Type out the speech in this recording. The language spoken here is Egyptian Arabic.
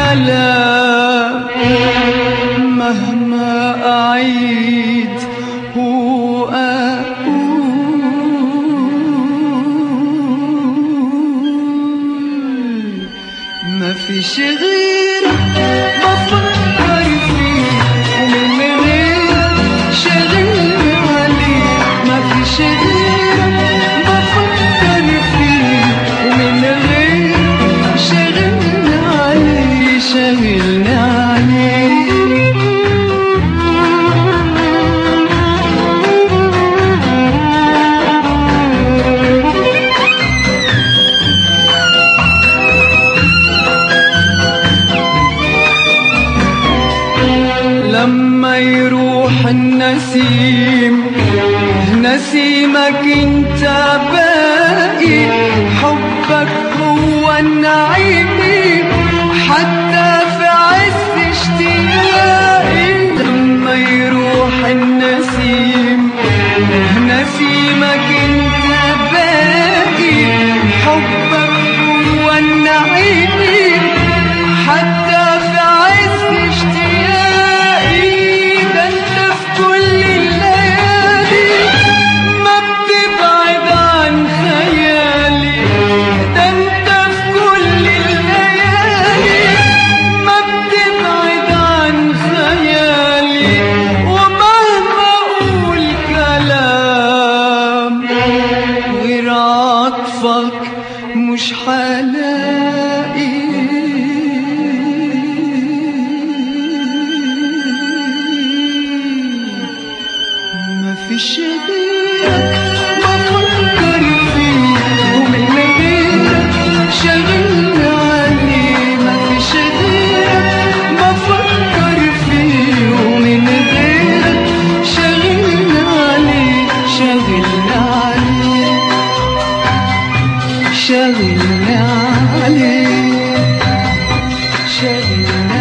كلام مهما أعيد وأقول ما فيش غير بفكر فيه ومن غير شغل عليه ما فيش غير بفكر فيه ومن غير شغل عليه شغلني عليه لما يروح النسيم نسيمك انت باقي حبك هو النعيم حتى في عز اشتياقي لما يروح النسيم نسيمك انت باقي حبك هو النعيم حتى في عز اشتياقي ده انت في كل الليالي ما بتبعد عن خيالي ده انت في كل الليالي ما بتبعد عن خيالي ومهما اقول كلام غير عطفك مش حلاقي ما فيش غيرك بفكر فيه ومن غيرك شغل عليه ما فيش غيرك بفكر فيه ومن غيرك شغل عليه شغل عليه شغل عليه شغل